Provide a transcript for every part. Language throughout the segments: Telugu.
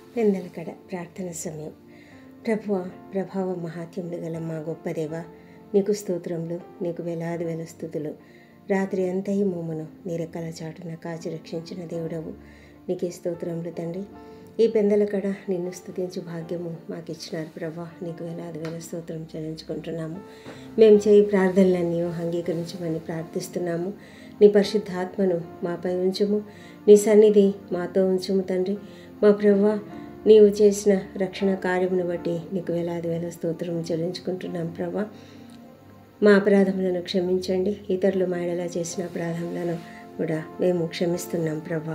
పెందలకడ ప్రార్థన సమయం ప్రభువ ప్రభావ మహాత్యములు గల మా గొప్ప దేవ నీకు స్తోత్రములు నీకు వేలాది వేల స్థుతులు రాత్రి అంతయు మోమును నీ రెక్కల చాటున కాచి రక్షించిన దేవుడవు నీకే స్తోత్రములు తండ్రి ఈ పెందలకడ నిన్ను స్తుతించు భాగ్యము మాకు ఇచ్చినారు ప్రభా నీకు వేలాది వేల స్తోత్రం చెల్లించుకుంటున్నాము మేము చేయి ప్రార్థనలన్నీ అంగీకరించమని ప్రార్థిస్తున్నాము నీ పరిశుద్ధాత్మను మాపై ఉంచుము నీ సన్నిధి మాతో ఉంచుము తండ్రి మా ప్రభా నీవు చేసిన రక్షణ కార్యమును బట్టి నీకు వేలాది వేల స్తోత్రం చెల్లించుకుంటున్నాం ప్రభా మా అపరాధములను క్షమించండి ఇతరులు మాయడలా చేసిన అపరాధములను కూడా మేము క్షమిస్తున్నాం ప్రభా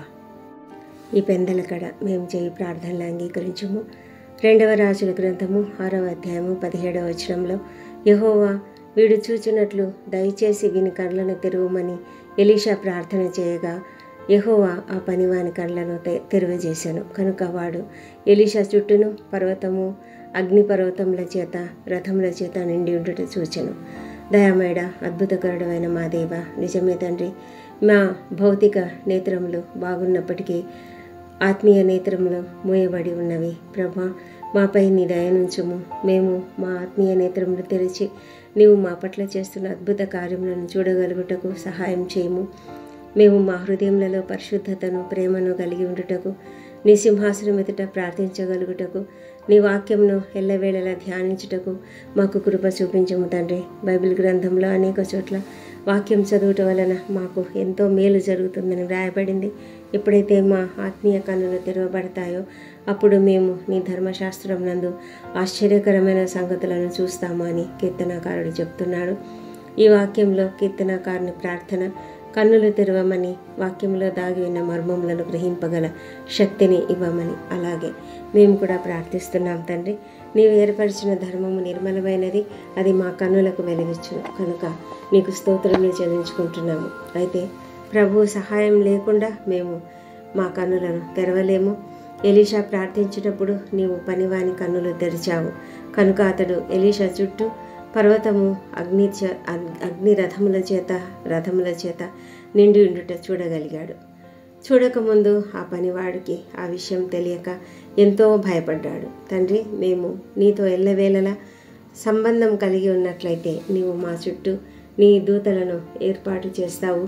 ఈ పెందల కడ మేము చేయి ప్రార్థనలు అంగీకరించుము రెండవ రాజుల గ్రంథము ఆరవ అధ్యాయము పదిహేడవ వచనంలో యహోవా వీడు చూచినట్లు దయచేసి వీని కళ్ళను తెరవమని ఎలీషా ప్రార్థన చేయగా యహోవా ఆ పనివాని కళ్ళను తె తెరవజేశాను కనుక వాడు ఎలీషా చుట్టూను పర్వతము అగ్ని పర్వతముల చేత రథముల చేత నిండి ఉండుట చూచెను దయామేడ అద్భుతకరుడమైన మా దేవ నిజమే తండ్రి మా భౌతిక నేత్రములు బాగున్నప్పటికీ ఆత్మీయ నేత్రములు మూయబడి ఉన్నవి ప్రభా మాపై నీ దయనుంచుము మేము మా ఆత్మీయ నేత్రములు తెరిచి నీవు మా పట్ల చేస్తున్న అద్భుత కార్యములను చూడగలుగుటకు సహాయం చేయము మేము మా హృదయములలో పరిశుద్ధతను ప్రేమను కలిగి ఉండుటకు నీ సింహాసనం ఎదుట ప్రార్థించగలుగుటకు నీ వాక్యంను ఎల్లవేళలా ధ్యానించుటకు మాకు కృప చూపించము తండ్రి బైబిల్ గ్రంథంలో అనేక చోట్ల వాక్యం చదువుట వలన మాకు ఎంతో మేలు జరుగుతుందని వ్రాయబడింది ఎప్పుడైతే మా ఆత్మీయ కన్నులు తెరవబడతాయో అప్పుడు మేము నీ ధర్మశాస్త్రం నందు ఆశ్చర్యకరమైన సంగతులను చూస్తాము అని కీర్తనాకారుడు చెప్తున్నాడు ఈ వాక్యంలో కీర్తనాకారుని ప్రార్థన కన్నులు తెరవమని వాక్యంలో దాగి ఉన్న మర్మములను గ్రహింపగల శక్తిని ఇవ్వమని అలాగే మేము కూడా ప్రార్థిస్తున్నాం తండ్రి నీవు ఏర్పరిచిన ధర్మము నిర్మలమైనది అది మా కన్నులకు వెలిగించు కనుక నీకు స్తోత్రములు చెల్లించుకుంటున్నాము అయితే ప్రభు సహాయం లేకుండా మేము మా కన్నులను తెరవలేము ఎలీషా ప్రార్థించినప్పుడు నీవు పనివాని కన్నులు తెరిచావు కనుక అతడు ఎలీషా చుట్టూ పర్వతము అగ్ని అగ్ని రథముల చేత రథముల చేత నిండి ఉండుట చూడగలిగాడు చూడకముందు ఆ పనివాడికి ఆ విషయం తెలియక ఎంతో భయపడ్డాడు తండ్రి మేము నీతో ఎల్లవేళలా సంబంధం కలిగి ఉన్నట్లయితే నీవు మా చుట్టూ నీ దూతలను ఏర్పాటు చేస్తావు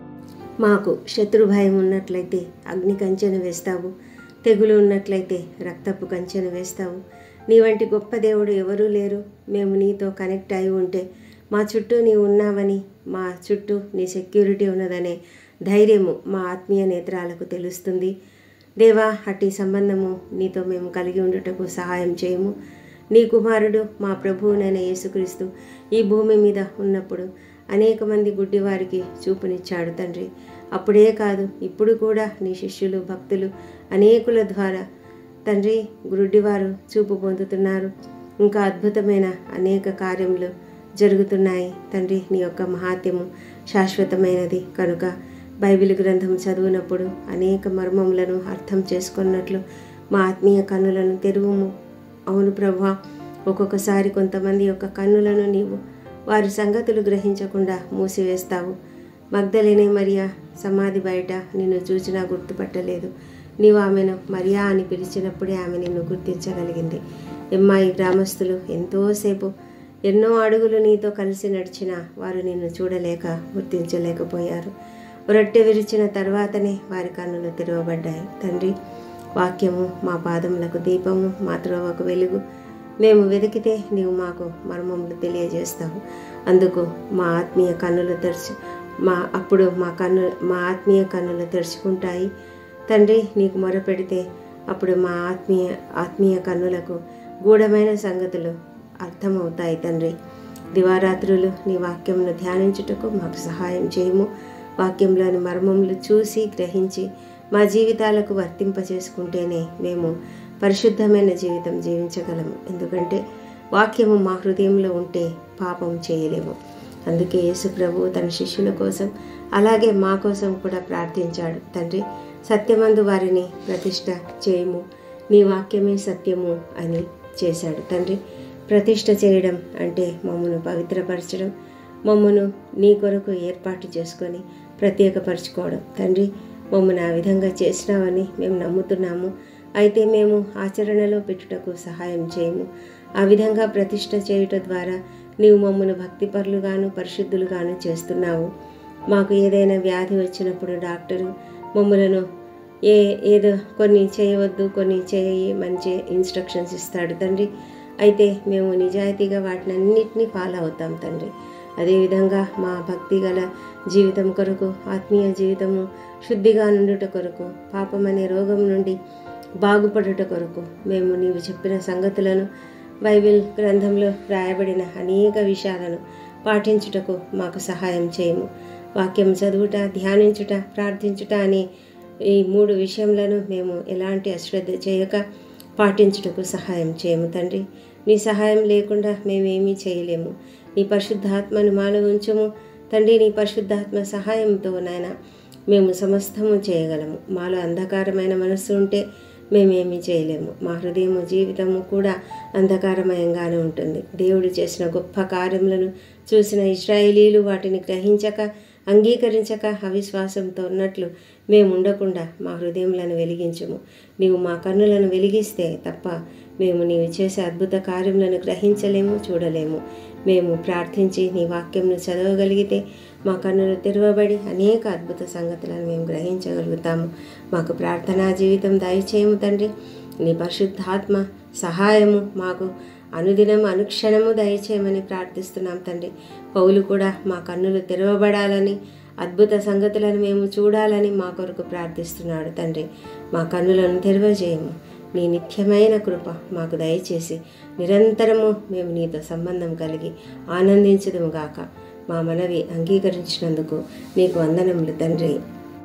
మాకు శత్రు భయం ఉన్నట్లయితే అగ్ని కంచెను వేస్తావు తెగులు ఉన్నట్లయితే రక్తపు కంచెను వేస్తావు నీ వంటి గొప్ప దేవుడు ఎవరూ లేరు మేము నీతో కనెక్ట్ అయి ఉంటే మా చుట్టూ నీ ఉన్నావని మా చుట్టూ నీ సెక్యూరిటీ ఉన్నదనే ధైర్యము మా ఆత్మీయ నేత్రాలకు తెలుస్తుంది దేవా అట్టి సంబంధము నీతో మేము కలిగి ఉండుటకు సహాయం చేయము నీ కుమారుడు మా ప్రభువునైన యేసుక్రీస్తు ఈ భూమి మీద ఉన్నప్పుడు అనేక మంది గుడ్డివారికి చూపునిచ్చాడు తండ్రి అప్పుడే కాదు ఇప్పుడు కూడా నీ శిష్యులు భక్తులు అనేకుల ద్వారా తండ్రి గురుడ్డివారు చూపు పొందుతున్నారు ఇంకా అద్భుతమైన అనేక కార్యములు జరుగుతున్నాయి తండ్రి నీ యొక్క మహాత్యము శాశ్వతమైనది కనుక బైబిల్ గ్రంథం చదివినప్పుడు అనేక మర్మములను అర్థం చేసుకున్నట్లు మా ఆత్మీయ కన్నులను తెరువుము అవును ప్రభా ఒక్కొక్కసారి కొంతమంది యొక్క కన్నులను నీవు వారి సంగతులు గ్రహించకుండా మూసివేస్తావు మగ్ధలేనే మరియా సమాధి బయట నిన్ను చూచినా గుర్తుపట్టలేదు నీవు ఆమెను మరియా అని పిలిచినప్పుడే ఆమె నిన్ను గుర్తించగలిగింది ఎమ్మాయి గ్రామస్తులు ఎంతోసేపు ఎన్నో అడుగులు నీతో కలిసి నడిచినా వారు నిన్ను చూడలేక గుర్తించలేకపోయారు రొట్టె విరిచిన తర్వాతనే వారి కన్నులు తెరవబడ్డాయి తండ్రి వాక్యము మా పాదములకు దీపము మా త్రోవకు వెలుగు మేము వెతికితే నీవు మాకు మర్మములు తెలియజేస్తావు అందుకు మా ఆత్మీయ కన్నులు తెరిచి మా అప్పుడు మా కన్ను మా ఆత్మీయ కన్నులు తెరుచుకుంటాయి తండ్రి నీకు మొరపెడితే అప్పుడు మా ఆత్మీయ ఆత్మీయ కన్నులకు గూఢమైన సంగతులు అర్థమవుతాయి తండ్రి దివారాత్రులు నీ వాక్యంను ధ్యానించుటకు మాకు సహాయం చేయము వాక్యంలోని మర్మములు చూసి గ్రహించి మా జీవితాలకు వర్తింపచేసుకుంటేనే మేము పరిశుద్ధమైన జీవితం జీవించగలము ఎందుకంటే వాక్యము మా హృదయంలో ఉంటే పాపం చేయలేము అందుకే యేసు ప్రభు తన శిష్యుల కోసం అలాగే మా కోసం కూడా ప్రార్థించాడు తండ్రి సత్యమందు వారిని ప్రతిష్ట చేయము నీ వాక్యమే సత్యము అని చేశాడు తండ్రి ప్రతిష్ట చేయడం అంటే మమ్మను పవిత్రపరచడం మమ్మను నీ కొరకు ఏర్పాటు చేసుకొని ప్రత్యేకపరచుకోవడం తండ్రి మమ్మల్ని ఆ విధంగా చేసినావని మేము నమ్ముతున్నాము అయితే మేము ఆచరణలో పెట్టుటకు సహాయం చేయము ఆ విధంగా ప్రతిష్ట చేయుట ద్వారా నీవు మమ్మను భక్తిపరులుగాను పరిశుద్ధులుగాను చేస్తున్నావు మాకు ఏదైనా వ్యాధి వచ్చినప్పుడు డాక్టరు మమ్మలను ఏ ఏదో కొన్ని చేయవద్దు కొన్ని చేయమని ఇన్స్ట్రక్షన్స్ ఇస్తాడు తండ్రి అయితే మేము నిజాయితీగా వాటిని అన్నిటినీ ఫాలో అవుతాం తండ్రి అదేవిధంగా మా భక్తి గల జీవితం కొరకు ఆత్మీయ జీవితము శుద్ధిగా నుండుట కొరకు పాపం అనే రోగం నుండి బాగుపడుట కొరకు మేము నీవు చెప్పిన సంగతులను బైబిల్ గ్రంథంలో రాయబడిన అనేక విషయాలను పాటించుటకు మాకు సహాయం చేయము వాక్యం చదువుట ధ్యానించుట ప్రార్థించుట అనే ఈ మూడు విషయములను మేము ఎలాంటి అశ్రద్ధ చేయక పాటించుటకు సహాయం చేయము తండ్రి నీ సహాయం లేకుండా మేమేమీ చేయలేము నీ పరిశుద్ధాత్మను మాలో ఉంచము తండ్రి నీ పరిశుద్ధాత్మ సహాయంతో నాయన మేము సమస్తము చేయగలము మాలో అంధకారమైన మనస్సు ఉంటే మేమేమీ చేయలేము మా హృదయము జీవితము కూడా అంధకారమయంగానే ఉంటుంది దేవుడు చేసిన గొప్ప కార్యములను చూసిన ఇస్రాయేలీలు వాటిని గ్రహించక అంగీకరించక అవిశ్వాసంతో ఉన్నట్లు మేము ఉండకుండా మా హృదయములను వెలిగించము నీవు మా కన్నులను వెలిగిస్తే తప్ప మేము నీవు చేసే అద్భుత కార్యములను గ్రహించలేము చూడలేము మేము ప్రార్థించి నీ వాక్యంను చదవగలిగితే మా కన్నులు తెరవబడి అనేక అద్భుత సంగతులను మేము గ్రహించగలుగుతాము మాకు ప్రార్థనా జీవితం దయచేయము తండ్రి నీ పరిశుద్ధాత్మ సహాయము మాకు అనుదినం అనుక్షణము దయచేయమని ప్రార్థిస్తున్నాం తండ్రి పౌలు కూడా మా కన్నులు తెరవబడాలని అద్భుత సంగతులను మేము చూడాలని మా కొరకు ప్రార్థిస్తున్నాడు తండ్రి మా కన్నులను తెరవజేయము నీ నిత్యమైన కృప మాకు దయచేసి నిరంతరము మేము నీతో సంబంధం కలిగి ఆనందించదుము గాక మా మనవి అంగీకరించినందుకు నీకు వందనములు తండ్రి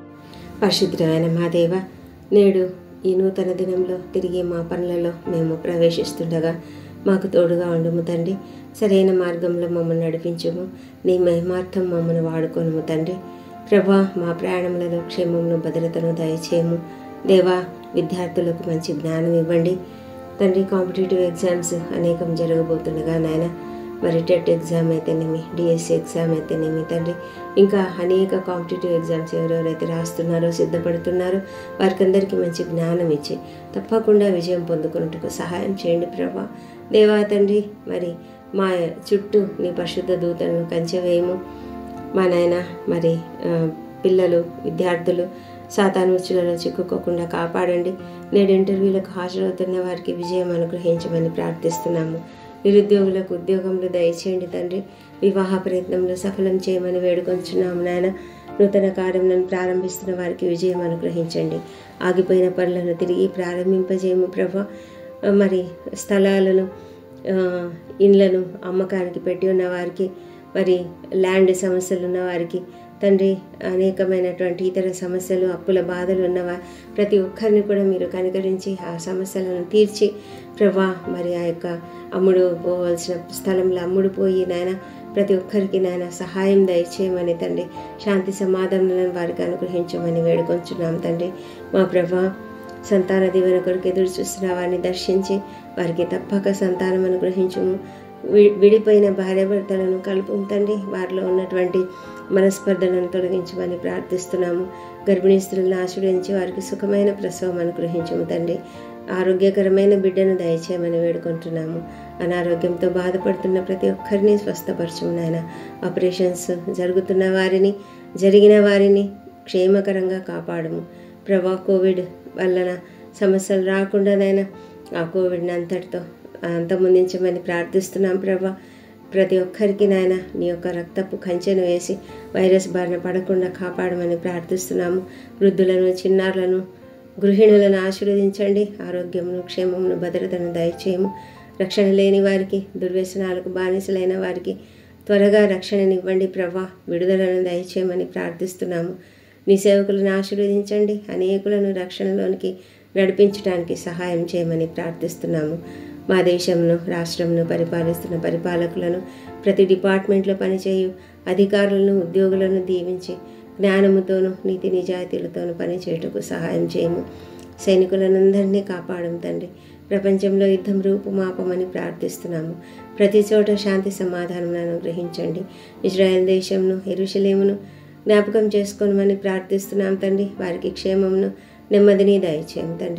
పరిశుద్ధమైన మా దేవ నేడు ఈ నూతన దినంలో తిరిగి మా పనులలో మేము ప్రవేశిస్తుండగా మాకు తోడుగా ఉండుము తండ్రి సరైన మార్గంలో మమ్మల్ని నడిపించుము నీ మహిమార్థం మమ్మల్ని వాడుకోనుము తండ్రి ప్రభా మా ప్రయాణములలో క్షేమమును భద్రతను దయచేయము దేవా విద్యార్థులకు మంచి జ్ఞానం ఇవ్వండి తండ్రి కాంపిటేటివ్ ఎగ్జామ్స్ అనేకం జరగబోతుండగా నాయన మరి టెట్ ఎగ్జామ్ అయితేనేమి డిఎస్సి ఎగ్జామ్ అయితేనేమి తండ్రి ఇంకా అనేక కాంపిటేటివ్ ఎగ్జామ్స్ ఎవరెవరైతే రాస్తున్నారో సిద్ధపడుతున్నారో వారికి అందరికీ మంచి జ్ఞానం ఇచ్చి తప్పకుండా విజయం పొందుకున్నట్టుకు సహాయం చేయండి ప్రభా దేవా తండ్రి మరి మా చుట్టూ నీ పరిశుద్ధ దూతలను కంచెవేయము మా నాయన మరి ఆ, పిల్లలు విద్యార్థులు సాతానుచులలో చిక్కుకోకుండా కాపాడండి నేడు ఇంటర్వ్యూలకు హాజరవుతున్న వారికి విజయం అనుగ్రహించమని ప్రార్థిస్తున్నాము నిరుద్యోగులకు ఉద్యోగంలో దయచేయండి తండ్రి వివాహ ప్రయత్నంలో సఫలం చేయమని వేడుకొంచున్నాము నాయన నూతన కార్యములను ప్రారంభిస్తున్న వారికి విజయం అనుగ్రహించండి ఆగిపోయిన పనులను తిరిగి ప్రారంభింపజేయము ప్రభా మరి స్థలాలను ఆ, ఇండ్లను అమ్మకానికి పెట్టి ఉన్న వారికి మరి ల్యాండ్ సమస్యలు ఉన్న వారికి తండ్రి అనేకమైనటువంటి ఇతర సమస్యలు అప్పుల బాధలు ఉన్నవా ప్రతి ఒక్కరిని కూడా మీరు కనికరించి ఆ సమస్యలను తీర్చి ప్రభా మరి ఆ యొక్క అమ్ముడు పోవలసిన స్థలంలో అమ్ముడు పోయి నాయన ప్రతి ఒక్కరికి నాయన సహాయం దయచేయమని తండ్రి శాంతి సమాధానాలను వారికి అనుగ్రహించమని వేడుకొంచున్నాం తండ్రి మా ప్రభా సంతాన దీవెన కొరకు ఎదురు చూస్తున్న వారిని దర్శించి వారికి తప్పక సంతానం అనుగ్రహించుము వి- విడిపోయిన భార్యాభర్తలను కలుపు తండ్రి వారిలో ఉన్నటువంటి మనస్పర్ధలను తొలగించమని ప్రార్థిస్తున్నాము గర్భిణీ స్త్రీలను ఆశ్రయించి వారికి సుఖమైన ప్రసవం అనుగ్రహించము తండ్రి ఆరోగ్యకరమైన బిడ్డను దయచేయమని వేడుకుంటున్నాము అనారోగ్యంతో బాధపడుతున్న ప్రతి ఒక్కరిని స్వస్థపరచము నాయన ఆపరేషన్స్ జరుగుతున్న వారిని జరిగిన వారిని క్షేమకరంగా కాపాడము ప్రభా కోవిడ్ వలన సమస్యలు రాకుండానైనా ఆ కోవిడ్ని అంతటితో అంతమొందించమని ప్రార్థిస్తున్నాం ప్రభా ప్రతి ఒక్కరికి నాయన నీ యొక్క రక్తపు కంచెను వేసి వైరస్ బారిన పడకుండా కాపాడమని ప్రార్థిస్తున్నాము వృద్ధులను చిన్నారులను గృహిణులను ఆశీర్వదించండి ఆరోగ్యమును క్షేమమును భద్రతను దయచేయము రక్షణ లేని వారికి దుర్వ్యసనాలకు బానిసలైన వారికి త్వరగా రక్షణనివ్వండి ప్రభా విడుదలను దయచేయమని ప్రార్థిస్తున్నాము నీ సేవకులను ఆశీర్వదించండి అనేకులను రక్షణలోనికి నడిపించడానికి సహాయం చేయమని ప్రార్థిస్తున్నాము మా దేశంను రాష్ట్రంను పరిపాలిస్తున్న పరిపాలకులను ప్రతి డిపార్ట్మెంట్లో పనిచేయు అధికారులను ఉద్యోగులను దీవించి జ్ఞానముతోనూ నీతి నిజాయితీలతోనూ పనిచేయటకు సహాయం చేయము సైనికులనందరినీ కాపాడం తండ్రి ప్రపంచంలో యుద్ధం రూపుమాపమని ప్రార్థిస్తున్నాము ప్రతి చోట శాంతి సమాధానములను గ్రహించండి ఇజ్రాయెల్ దేశంను ఎరుషలేమును జ్ఞాపకం చేసుకోనమని ప్రార్థిస్తున్నాం తండ్రి వారికి క్షేమమును నెమ్మదిని దయచేయం తండ్రి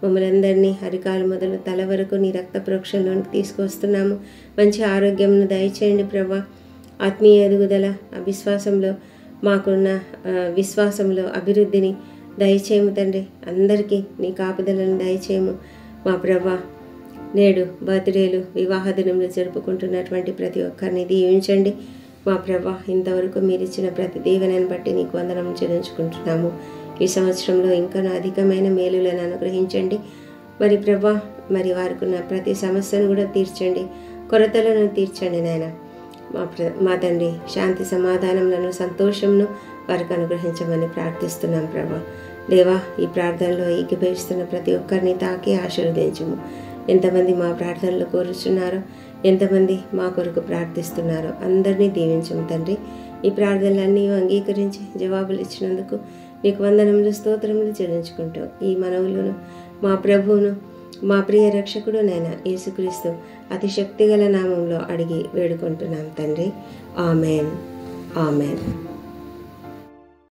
మమ్మల్ని అందరినీ అరికాలు మొదలు తల వరకు నీ రక్త ప్రోక్షణలోనికి తీసుకొస్తున్నాము మంచి ఆరోగ్యంను దయచేయండి ప్రభా ఆత్మీయ ఎదుగుదల అవిశ్వాసంలో మాకున్న ఆ, విశ్వాసంలో అభివృద్ధిని దయచేయము తండ్రి అందరికీ నీ కాపుదలను దయచేయము మా ప్రభా నేడు బర్త్డేలు వివాహ దినములు జరుపుకుంటున్నటువంటి ప్రతి ఒక్కరిని దీవించండి మా ప్రభా ఇంతవరకు మీరు ఇచ్చిన ప్రతి దీవెనని బట్టి నీకు వందనం చెల్లించుకుంటున్నాము ఈ సంవత్సరంలో ఇంకా అధికమైన మేలులను అనుగ్రహించండి మరి ప్రభా మరి వారికి ఉన్న ప్రతి సమస్యను కూడా తీర్చండి కొరతలను తీర్చండి నాయన మా ప్ర మా తండ్రి శాంతి సమాధానములను సంతోషంను వారికి అనుగ్రహించమని ప్రార్థిస్తున్నాం ప్రభా దేవా ఈ ప్రార్థనలో ఏకీభవిస్తున్న ప్రతి ఒక్కరిని తాకి ఆశీర్వదించుము ఎంతమంది మా ప్రార్థనలు కోరుచున్నారో ఎంతమంది మా కొరకు ప్రార్థిస్తున్నారో అందరినీ దీవించము తండ్రి ఈ ప్రార్థనలన్నీ అంగీకరించి జవాబులు ఇచ్చినందుకు నీకు వందనములు స్తోత్రములు చెల్లించుకుంటూ ఈ మనవులను మా ప్రభువును మా ప్రియ రక్షకుడు నైనా యేసుక్రీస్తు అతి శక్తిగల నామంలో అడిగి వేడుకుంటున్నాం తండ్రి ఆమెన్ ఆమెన్